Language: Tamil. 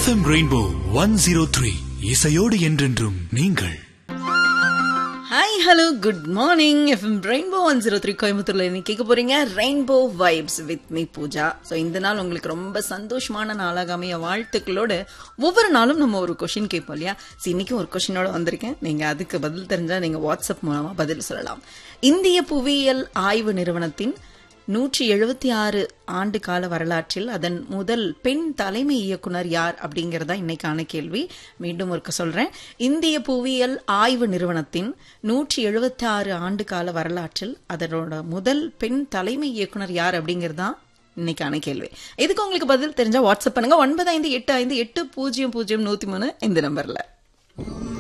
FM rainbow one zero three இசையோடு என்றென்றும் நீங்கள் hi hello good morning FM rainbow one zero three கோயம்புத்தூர்ல இன்னைக்கு கேட்க போறீங்க rainbow vibes with me Pooja so இந்த நாள் உங்களுக்கு ரொம்ப சந்தோஷமான நாளாக அமைய வாழ்த்துக்களோடு ஒவ்வொரு நாளும் நம்ம ஒரு கொஷின் கேட்போம் இல்லையா So, இன்னைக்கு ஒரு கொஷினோட வந்திருக்கேன் நீங்க அதுக்கு பதில் தெரிஞ்சா நீங்க வாட்ஸ்அப் மூலமா பதில் சொல்லலாம் இந்திய புவியியல் ஆய்வு நிறுவனத்தின் நூற்றி எழுபத்தி ஆறு ஆண்டு கால வரலாற்றில் அதன் முதல் பெண் தலைமை இயக்குனர் யார் அப்படிங்கறதா இன்னைக்கான கேள்வி மீண்டும் ஒருக்க சொல்றேன் இந்திய புவியியல் ஆய்வு நிறுவனத்தின் நூற்றி எழுபத்தி ஆறு ஆண்டு கால வரலாற்றில் அதனோட முதல் பெண் தலைமை இயக்குனர் யார் அப்படிங்கறதா இன்னைக்கான கேள்வி இதுக்கு உங்களுக்கு பதில் தெரிஞ்சா வாட்ஸ்அப் பண்ணுங்க ஒன்பது ஐந்து எட்டு ஐந்து எட்டு பூஜ்ஜியம் பூஜ்ஜியம் நூத்தி மூணு இந்த நம்பர்ல